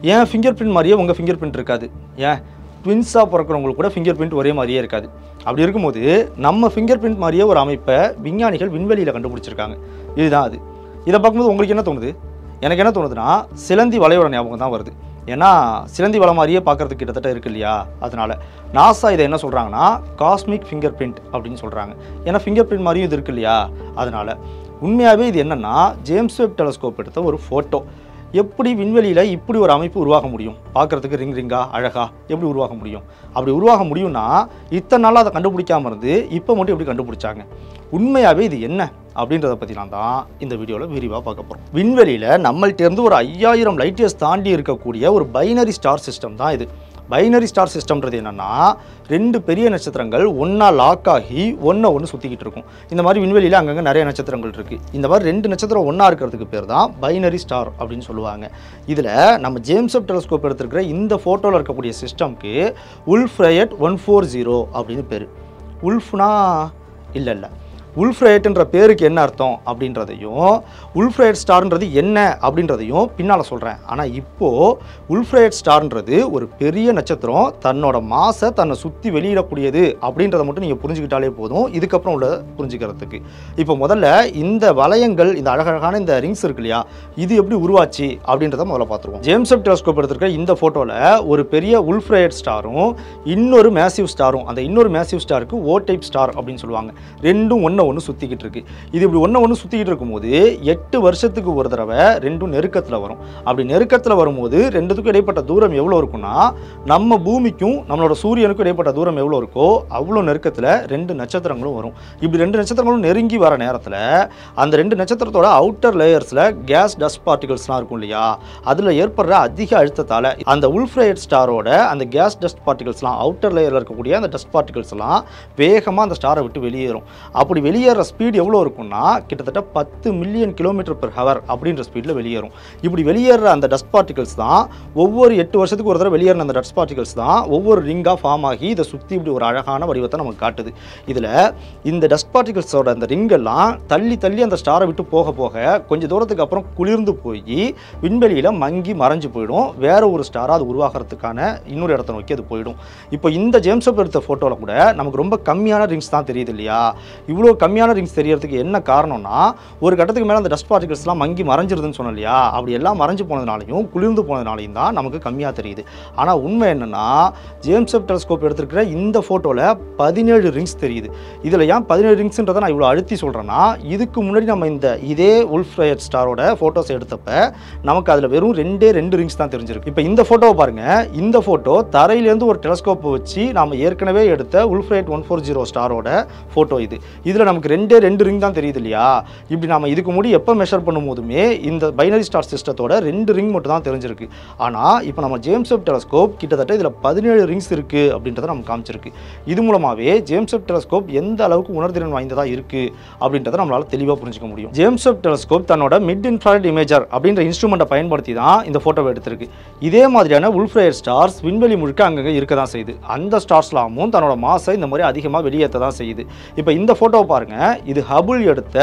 ஏன் finger print மாதிரியே உங்கள் ஃபிங்கர் பிரிண்ட் இருக்காது ஏன் ட்வின்ஸாக பிறக்கிறவங்களுக்கு கூட ஃபிங்கர் பிரிண்ட் ஒரே மாதிரியே இருக்காது அப்படி இருக்கும்போது நம்ம ஃபிங்கர் பிரிண்ட் மாதிரியே ஒரு அமைப்பை விஞ்ஞானிகள் விண்வெளியில் கண்டுபிடிச்சிருக்காங்க இதுதான் அது இதை பார்க்கும்போது உங்களுக்கு என்ன தோணுது எனக்கு என்ன தோணுதுன்னா சிலந்தி வலையோட ஞாபகம் தான் வருது ஏன்னா சிலந்தி வலை மாதிரியே பார்க்கறதுக்கு கிட்டத்தட்ட இருக்கு இல்லையா அதனால நாசா இதை என்ன சொல்கிறாங்கன்னா காஸ்மிக் ஃபிங்கர் பிரிண்ட் அப்படின்னு சொல்கிறாங்க ஏன்னா ஃபிங்கர் பிரிண்ட் மாதிரியும் இது இருக்கு இல்லையா அதனால உண்மையாகவே இது என்னன்னா ஜேம்ஸ் வெப் டெலஸ்கோப் எடுத்த ஒரு ஃபோட்டோ எப்படி விண்வெளியில் இப்படி ஒரு அமைப்பு உருவாக முடியும் பார்க்கறதுக்கு ரிங் ரிங்கா அழகா எப்படி உருவாக முடியும் அப்படி உருவாக முடியும்னா இத்தனை நாளாக அதை கண்டுபிடிக்காம இருந்து இப்போ மட்டும் எப்படி கண்டுபிடிச்சாங்க உண்மையாகவே இது என்ன அப்படின்றத பற்றிலாம் தான் இந்த வீடியோவில் விரிவாக பார்க்க போகிறோம் விண்வெளியில் நம்மள்ட்ட இருந்து ஒரு ஐயாயிரம் லைட் இயர்ஸ் தாண்டி இருக்கக்கூடிய ஒரு பைனரி ஸ்டார் சிஸ்டம் தான் இது பைனரி ஸ்டார் சிஸ்டம்ன்றது என்னன்னா ரெண்டு பெரிய நட்சத்திரங்கள் ஒன்றா லாக் ஆகி ஒன்றை ஒன்று சுற்றிக்கிட்டு இருக்கும் இந்த மாதிரி விண்வெளியில் அங்கங்கே நிறைய நட்சத்திரங்கள் இருக்குது இந்த மாதிரி ரெண்டு நட்சத்திரம் ஒன்றா இருக்கிறதுக்கு பேர் தான் பைனரி ஸ்டார் அப்படின்னு சொல்லுவாங்க இதில் நம்ம ஜேம்ஸ் வெப் டெலஸ்கோப் எடுத்திருக்கிற இந்த ஃபோட்டோவில் இருக்கக்கூடிய சிஸ்டம்க்கு உல்ஃப்ரயட் ஒன் ஃபோர் ஜீரோ அப்படின்னு பேர் உல்ஃப்னா இல்லை இல்லை உல்ஃப்ரேட்ன்ற பேருக்கு என்ன அர்த்தம் அப்படின்றதையும் உல்ஃப்ரேட் ஸ்டார்ன்றது என்ன அப்படின்றதையும் பின்னால் சொல்கிறேன் ஆனால் இப்போது உல்ஃப்ரேட் ஸ்டார்ன்றது ஒரு பெரிய நட்சத்திரம் தன்னோட மாசை தன்னை சுற்றி வெளியிடக்கூடியது அப்படின்றத மட்டும் நீங்கள் புரிஞ்சுக்கிட்டாலே போதும் இதுக்கப்புறம் உள்ள புரிஞ்சுக்கிறதுக்கு இப்போ முதல்ல இந்த வளையங்கள் இந்த அழகழகான இந்த ரிங்ஸ் இருக்கு இல்லையா இது எப்படி உருவாச்சு அப்படின்றத முதல்ல பார்த்துருவோம் ஜேம்ஸ் வெப் டெலஸ்கோப் எடுத்திருக்க இந்த ஃபோட்டோவில் ஒரு பெரிய உல்ஃப்ரேட் ஸ்டாரும் இன்னொரு மேசிவ் ஸ்டாரும் அந்த இன்னொரு மேசிவ் ஸ்டாருக்கு ஓ டைப் ஸ்டார் அப்படின்னு சொல்லுவாங்க ரெண்டும் ஒன்று ஒன்று சுற்றிக்கிட்டு இருக்கு இது இப்படி ஒன்று ஒன்று சுற்றிக்கிட்டு இருக்கும்போது எட்டு வருஷத்துக்கு ஒரு தடவை ரெண்டும் நெருக்கத்தில் வரும் அப்படி நெருக்கத்தில் வரும்போது ரெண்டுத்துக்கும் இடைப்பட்ட தூரம் எவ்வளோ இருக்குன்னா நம்ம பூமிக்கும் நம்மளோட சூரியனுக்கும் இடைப்பட்ட தூரம் எவ்வளோ இருக்கோ அவ்வளோ நெருக்கத்தில் ரெண்டு நட்சத்திரங்களும் வரும் இப்படி ரெண்டு நட்சத்திரங்களும் நெருங்கி வர நேரத்தில் அந்த ரெண்டு நட்சத்திரத்தோட அவுட்டர் லேயர்ஸில் கேஸ் டஸ்ட் பார்ட்டிகல்ஸ்லாம் இருக்கும் இல்லையா அதில் ஏற்படுற அதிக அழுத்தத்தால் அந்த உல்ஃப்ரைட் ஸ்டாரோட அந்த கேஸ் டஸ்ட் பார்ட்டிகல்ஸ்லாம் அவுட்டர் லேயரில் இருக்கக்கூடிய அந்த டஸ்ட் பார்ட்டிகல்ஸ்லாம் வேகமாக அந்த ஸ்டாரை விட்டு வெளியேறும் அப்படி வெளியேற ஸ்பீடு எவ்வளோ இருக்கும்னா கிட்டத்தட்ட பத்து மில்லியன் கிலோமீட்டர் பெர் ஹவர் அப்படின்ற ஸ்பீடில் வெளியேறும் இப்படி வெளியேற அந்த டஸ்ட் பார்ட்டிகல்ஸ் தான் ஒவ்வொரு எட்டு வருஷத்துக்கு ஒரு தடவை வெளியேறின அந்த டஸ்ட் பார்ட்டிகல்ஸ் தான் ஒவ்வொரு ரிங்காக ஃபார்ம் ஆகி இதை சுற்றி இப்படி ஒரு அழகான வடிவத்தை நமக்கு காட்டுது இதில் இந்த டஸ்ட் பார்ட்டிகல்ஸோட அந்த ரிங்கெல்லாம் தள்ளி தள்ளி அந்த ஸ்டாரை விட்டு போக போக கொஞ்சம் தூரத்துக்கு அப்புறம் குளிர்ந்து போய் விண்வெளியில் மங்கி மறைஞ்சு போயிடும் வேற ஒரு ஸ்டாராக அது உருவாகிறதுக்கான இன்னொரு இடத்த நோக்கி அது போயிடும் இப்போ இந்த ஜேம்ஸ் வெப் எடுத்த ஃபோட்டோவில் கூட நமக்கு ரொம்ப கம்மியான ரிங்ஸ் தான் தெரியுது இல்லையா இவ்வளோ கம்மியான ரிங்ஸ் தெரியறதுக்கு என்ன காரணம்னா ஒரு கட்டத்துக்கு மேலே அந்த டஸ்ட் பார்ட்டிகல்ஸ்லாம் மங்கி மறைஞ்சிருதுன்னு சொன்னோம் இல்லையா அப்படி எல்லாம் மறைஞ்சு போனதுனாலையும் குளிர்ந்து போனதுனாலையும் தான் நமக்கு கம்மியாக தெரியுது ஆனால் உண்மை என்னன்னா ஜேம்ஸ் வெப் டெலஸ்கோப் எடுத்திருக்கிற இந்த ஃபோட்டோவில் பதினேழு ரிங்ஸ் தெரியுது இதில் ஏன் பதினேழு ரிங்ஸ்ன்றதை நான் இவ்வளோ அழுத்தி சொல்கிறேன்னா இதுக்கு முன்னாடி நம்ம இந்த இதே உல்ஃப்ரயட் ஸ்டாரோட ஃபோட்டோஸ் எடுத்தப்ப நமக்கு அதில் வெறும் ரெண்டே ரெண்டு ரிங்ஸ் தான் தெரிஞ்சிருக்கு இப்போ இந்த ஃபோட்டோவை பாருங்க இந்த ஃபோட்டோ தரையிலேருந்து ஒரு டெலஸ்கோப்பை வச்சு நாம ஏற்கனவே எடுத்த உல்ஃப்ரேட் ஒன் ஃபோர் ஜீரோ ஸ்டாரோட ஃபோட்டோ இது இதில் நமக்கு ரெண்டே ரெண்டு ரிங் தான் தெரியுது இல்லையா இப்படி நாம இதுக்கு முடி எப்போ மெஷர் பண்ணும்போதுமே இந்த பைனரி ஸ்டார் சிஸ்டத்தோட ரெண்டு ரிங் மட்டும் தான் தெரிஞ்சிருக்கு ஆனால் இப்போ நம்ம ஜேம்ஸ் வெப் டெலஸ்கோப் கிட்டத்தட்ட இதில் பதினேழு ரிங்ஸ் இருக்குது அப்படின்றத நமக்கு காமிச்சிருக்கு இது மூலமாகவே ஜேம்ஸ் வெப் டெலஸ்கோப் எந்த அளவுக்கு உணர்திறன் வாய்ந்ததாக இருக்குது அப்படின்றத நம்மளால தெளிவாக புரிஞ்சுக்க முடியும் ஜேம்ஸ் வெப் டெலஸ்கோப் தன்னோட மிட் இன்ஃப்ராரெட் இமேஜர் அப்படின்ற இன்ஸ்ட்ருமெண்ட்டை பயன்படுத்தி தான் இந்த ஃபோட்டோவை எடுத்திருக்கு இதே மாதிரியான உல்ஃப்ரேயர் ஸ்டார்ஸ் விண்வெளி முழுக்க அங்கங்கே இருக்க தான் செய்யுது அந்த ஸ்டார்ஸ்லாமும் தன்னோட மாசை இந்த மாதிரி அதிகமாக வெளியேற்ற தான் செய்யுது இப்போ இந்த ஃபோட்டோவை பாருங்க இது ஹபுள் எடுத்த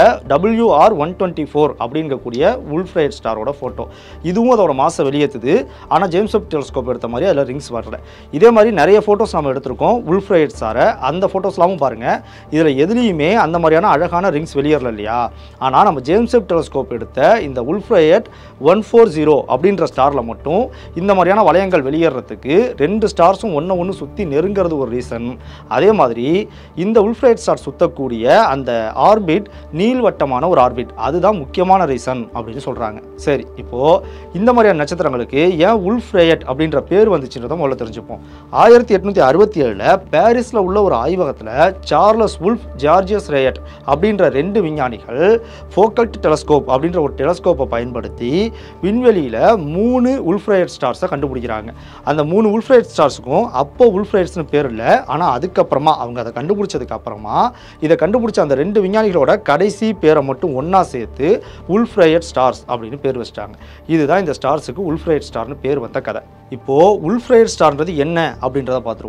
WR ஒன் டுவெண்ட்டி ஃபோர் அப்படிங்கக்கூடிய உல்ஃப்ரேயர் ஸ்டாரோட ஃபோட்டோ இதுவும் அதோட மாசை வெளியேற்றுது ஆனால் ஜேம்ஸ் வெப் டெலஸ்கோப் எடுத்த மாதிரி அதில் ரிங்ஸ் வரல இதே மாதிரி நிறைய ஃபோட்டோஸ் நம்ம எடுத்திருக்கோம் உல்ஃப்ரேயட் ஸ்டாரை அந்த ஃபோட்டோஸ்லாமும் பாருங்க இதில் எதுலேயுமே அந்த மாதிரியான அழகான ரிங்ஸ் வெளியேறல இல்லையா ஆனால் நம்ம ஜேம்ஸ் வெப் டெலஸ்கோப் எடுத்த இந்த உல்ஃப்ரேயட் ஒன் ஃபோர் ஜீரோ அப்படின்ற ஸ்டாரில் மட்டும் இந்த மாதிரியான வளையங்கள் வெளியேறதுக்கு ரெண்டு ஸ்டார்ஸும் ஒன்று ஒன்று சுற்றி நெருங்கிறது ஒரு ரீசன் அதே மாதிரி இந்த உல்ஃப்ரேட் ஸ்டார் சுத்தக்கூடிய அந்த ஆர்பிட் நீள்வட்டமான ஒரு ஆர்பிட் அதுதான் முக்கியமான ரீசன் அப்படின்னு சொல்கிறாங்க சரி இப்போது இந்த மாதிரியான நட்சத்திரங்களுக்கு ஏன் உல்ஃப்ரேயட் அப்படின்ற பேர் வந்துச்சுன்றதை முதல்ல தெரிஞ்சுப்போம் ஆயிரத்தி எட்நூற்றி அறுபத்தி ஏழில் பாரிஸில் உள்ள ஒரு ஆய்வகத்தில் சார்லஸ் உல்ஃப் ஜார்ஜியஸ் ரேயட் அப்படின்ற ரெண்டு விஞ்ஞானிகள் ஃபோக்கல்ட் டெலஸ்கோப் அப்படின்ற ஒரு டெலஸ்கோப்பை பயன்படுத்தி விண்வெளியில் மூணு உல்ஃப்ரேயட் ஸ்டார்ஸை கண்டுபிடிக்கிறாங்க அந்த மூணு உல்ஃப்ரேயட் ஸ்டார்ஸுக்கும் அப்போ உல்ஃப்ரேயட்ஸ்னு பேர் இல்லை ஆனால் அதுக்கப்புறமா அவங்க அதை கண்டுபிடிச்சதுக்கு அப்புறமா இதை கண்டுபிடிச்ச அந்த ரெண்டு விஞ்ஞானிகளோட கடைசி பேரை மட்டும் ஒன்றா சேர்த்து உல்ஃப்ரேயட் ஸ்டார்ஸ் அப்படின்னு பேர் வச்சிட்டாங்க இதுதான் இந்த ஸ்டார்ஸுக்கு உல்ஃப்ரேயட் ஸ்டார்னு பேர் வந்த கதை இப்போது உல்ஃப்ரேயட் ஸ்டார்ன்றது என்ன அப்படின்றத பார்த்துருவோம்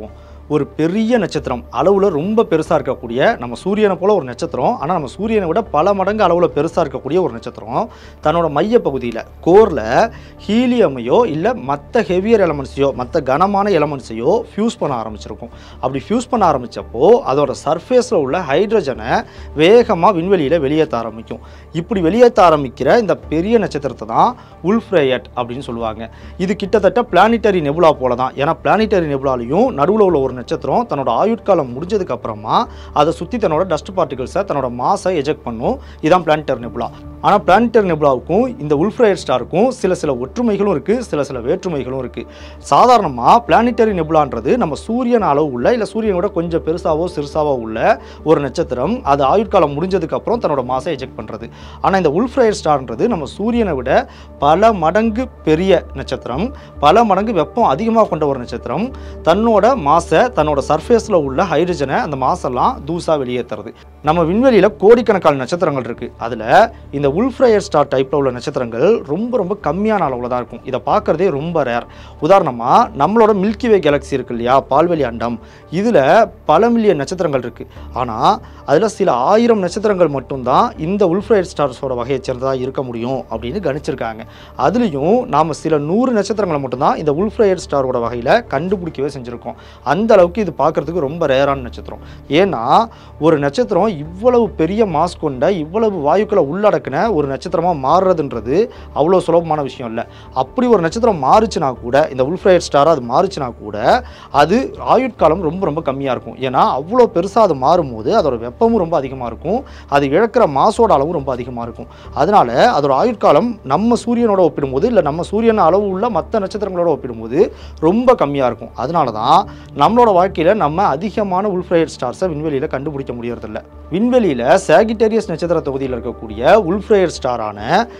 ஒரு பெரிய நட்சத்திரம் அளவில் ரொம்ப பெருசாக இருக்கக்கூடிய நம்ம சூரியனை போல ஒரு நட்சத்திரம் ஆனால் நம்ம சூரியனை விட பல மடங்கு அளவில் பெருசாக இருக்கக்கூடிய ஒரு நட்சத்திரம் தன்னோட மைய பகுதியில் கோரில் ஹீலியமையோ இல்லை மற்ற ஹெவியர் எலமெண்ட்ஸையோ மற்ற கனமான எலமெண்ட்ஸையோ ஃபியூஸ் பண்ண ஆரம்பிச்சிருக்கும் அப்படி ஃபியூஸ் பண்ண ஆரம்பித்தப்போ அதோட சர்ஃபேஸில் உள்ள ஹைட்ரஜனை வேகமாக விண்வெளியில் வெளியேற்ற ஆரம்பிக்கும் இப்படி வெளியேற்ற ஆரம்பிக்கிற இந்த பெரிய நட்சத்திரத்தை தான் உல்ஃப்ரேயட் அப்படின்னு சொல்லுவாங்க இது கிட்டத்தட்ட பிளானிட்டரி நெபுலா போல தான் ஏன்னா பிளானிட்டரி நெபுலாலையும் நடுவில் உள்ள ஒரு நட்சத்திரம் தன்னோட ஆயுட்காலம் முடிஞ்சதுக்கு அப்புறமா அதை சுற்றி தன்னோட டஸ்ட் பார்ட்டிகல்ஸை தன்னோட மாஸை எஜெக்ட் பண்ணும் இதான் பிளானிட்டரி நெபுலா ஆனால் பிளானிட்டரி நெபுலாவுக்கும் இந்த உல்ஃப்ரேயட் ஸ்டாருக்கும் சில சில ஒற்றுமைகளும் இருக்குது சில சில வேற்றுமைகளும் இருக்குது சாதாரணமாக பிளானிட்டரி நெபுலான்றது நம்ம சூரியன் அளவு உள்ள இல்லை சூரியனோட கொஞ்சம் பெருசாவோ சிறுசாவோ உள்ள ஒரு நட்சத்திரம் அது ஆயுட்காலம் முடிஞ்சதுக்கு அப்புறம் தன்னோட மாசை எஜெக்ட் பண்ணுறது ஆனால் இந்த உல்ஃப்ரேயர் ஸ்டார்ன்றது நம்ம சூரியனை விட பல மடங்கு பெரிய நட்சத்திரம் பல மடங்கு வெப்பம் அதிகமாக கொண்ட ஒரு நட்சத்திரம் தன்னோட மாசை தன்னோட சர்ஃபேஸில் உள்ள ஹைட்ரஜனை அந்த மாசெல்லாம் தூசா வெளியேற்றுறது நம்ம விண்வெளியில் கோடிக்கணக்கான நட்சத்திரங்கள் இருக்குது அதில் இந்த உல்ஃப்ரேயர் ஸ்டார் டைப்பில் உள்ள நட்சத்திரங்கள் ரொம்ப ரொம்ப கம்மியான அளவில் தான் இருக்கும் இதை பார்க்குறதே ரொம்ப ரேர் உதாரணமாக நம்மளோட மில்கி வே கேலக்ஸி இருக்கு இல்லையா பால்வெளி அண்டம் இதில் பல மில்லியன் நட்சத்திரங்கள் இருக்குது ஆனால் அதில் சில ஆயிரம் நட்சத்திரங்கள் மட்டும்தான் இந்த உல்ஃப்ரேயர் ஸ்டார்ஸோட வகையை சேர்ந்ததாக இருக்க முடியும் அப்படின்னு கணிச்சிருக்காங்க அதுலேயும் நாம் சில நூறு நட்சத்திரங்களை மட்டும்தான் இந்த உல்ஃப்ரேயர் ஸ்டாரோட வகையில் கண்டுபிடிக்கவே செஞ்சுருக்கோம் அந்த அளவுக்கு இது பார்க்குறதுக்கு ரொம்ப ரேரான நட்சத்திரம் ஏன்னா ஒரு நட்சத்திரம் இவ்வளவு பெரிய மாஸ் கொண்ட இவ்வளவு வாயுக்களை உள்ளடக்கின ஒரு நட்சத்திரமாக மாறுறதுன்றது அவ்வளோ சுலபமான விஷயம் இல்லை அப்படி ஒரு நட்சத்திரம் மாறுச்சுனா கூட இந்த உல்ஃப்ரேயர் ஸ்டாராக அது மாறுச்சுனா கூட அது ஆயுட்காலம் ரொம்ப ரொம்ப கம்மியாக இருக்கும் ஏன்னா அவ்வளோ பெருசாக அது மாறும்போது அதோட வெப்பமும் ரொம்ப அதிகமாக இருக்கும் அது இழக்கிற மாசோட அளவும் ரொம்ப அதிகமாக இருக்கும் அதனால அதோட ஆயுட்காலம் நம்ம சூரியனோட ஒப்பிடும்போது இல்லை நம்ம சூரியன் அளவு உள்ள மற்ற நட்சத்திரங்களோட ஒப்பிடும்போது ரொம்ப கம்மியாக இருக்கும் அதனால தான் நம்மளோட வாழ்க்கையில் நம்ம அதிகமான உல்ஃப்ரேயர் ஸ்டார்ஸை விண்வெளியில் கண்டுபிடிக்க முடியறதில்ல விண்வெளியில் சாகிட்டேரியஸ் நட்சத்திர தொகுதியில் இருக்கக்கூடிய உல்ஃப்ரேயர் ஸ்டாரான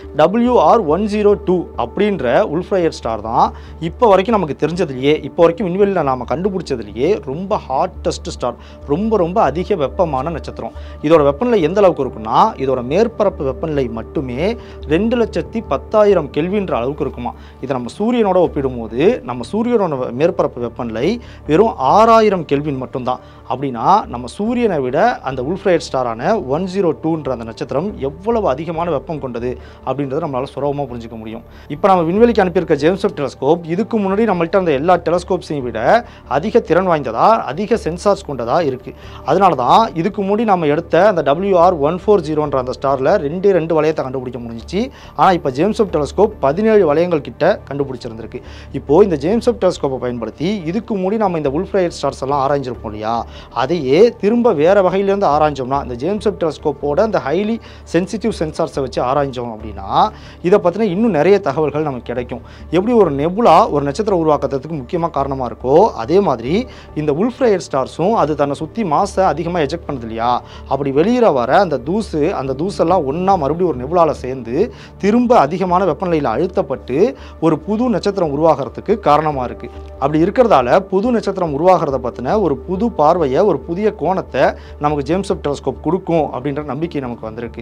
WR ஒன் ஜீரோ டூ அப்படின்ற உல்ஃப்ரேயர் ஸ்டார் தான் இப்போ வரைக்கும் நமக்கு தெரிஞ்சதுலையே இப்போ வரைக்கும் விண்வெளியில் நாம் கண்டுபிடிச்சதுலையே ரொம்ப ஹாட்டஸ்ட் ஸ்டார் ரொம்ப ரொம்ப அதிக வெப்பமான நட்சத்திரம் இதோட வெப்பநிலை எந்த அளவுக்கு இருக்குன்னா இதோட மேற்பரப்பு வெப்பநிலை மட்டுமே ரெண்டு லட்சத்தி பத்தாயிரம் கெல்வின்ற அளவுக்கு இருக்குமா இதை நம்ம சூரியனோட ஒப்பிடும்போது நம்ம சூரியனோட மேற்பரப்பு வெப்பநிலை வெறும் ஆறாயிரம் கெல்வின் மட்டும்தான் அப்படின்னா நம்ம சூரியனை விட அந்த உல்ஃப்ரேயர் ஸ்டாரான ஒன் ஜீரோ டூன்ற அந்த நட்சத்திரம் எவ்வளவு அதிகமான வெப்பம் கொண்டது அப்படின்றத நம்மளால் சுலபமாக புரிஞ்சுக்க முடியும் இப்போ நம்ம விண்வெளிக்கு அனுப்பியிருக்க ஜேம்ஸ் வெப் டெலஸ்கோப் இதுக்கு முன்னாடி நம்மள்ட்ட அந்த எல்லா டெலஸ்கோப்ஸையும் விட அதிக திறன் வாய்ந்ததா அதிக சென்சார்ஸ் கொண்டதா இருக்குது அதனால தான் இதுக்கு முன்னாடி நம்ம எடுத்த அந்த WR ஒன் ஃபோர் ஜீரோன்ற அந்த ஸ்டாரில் ரெண்டு ரெண்டு வளையத்தை கண்டுபிடிக்க முடிஞ்சிச்சு ஆனால் இப்போ ஜேம்ஸ் வெப் டெலஸ்கோப் பதினேழு வளையங்கள் கிட்ட கண்டுபிடிச்சிருந்திருக்கு இப்போது இந்த ஜேம்ஸ் வெப் டெலஸ்கோப்பை பயன்படுத்தி இதுக்கு முன்னாடி நம்ம இந்த உல்ஃப்ரேயர் ஸ்டார்ஸ் எல்லாம் ஆராய்ஞ்சிருப்போம் இல்லையா அதையே திரும்ப வேறு வகையிலேருந்து ஆராய்ஞ்சோம்னா இந்த ஜேம்ஸ் வெப் டெலஸ்கோப்போட அந்த ஹைலி சென்சிட்டிவ் சென்சார்ஸை வச்சு ஆராய்ஞ்சோம் அப்படின்னா இதை பற்றின இன்னும் நிறைய தகவல்கள் நமக்கு கிடைக்கும் எப்படி ஒரு நெபுலா ஒரு நட்சத்திரம் உருவாக்கத்துக்கு முக்கியமாக காரணமாக இருக்கோ அதே மாதிரி இந்த உல்ஃப்ரேயர் ஸ்டார்ஸும் அது தன்னை சுற்றி மாசை அதிகமாக எஜெக்ட் பண்ணுது இல்லையா அப்படி வெளியிற வர அந்த தூசு அந்த தூசெல்லாம் ஒன்றா மறுபடியும் ஒரு நெபுலால சேர்ந்து திரும்ப அதிகமான வெப்பநிலையில் அழுத்தப்பட்டு ஒரு புது நட்சத்திரம் உருவாகிறதுக்கு காரணமாக இருக்குது அப்படி இருக்கிறதால புது நட்சத்திரம் உருவாகிறத பற்றின ஒரு புது பார்வையை ஒரு புதிய கோணத்தை நமக்கு ஜேம்ஸ் வெப் டெலஸ்கோப் கொடுக்கும் அப்படின்ற நம்பிக்கை நமக்கு வந்திருக்கு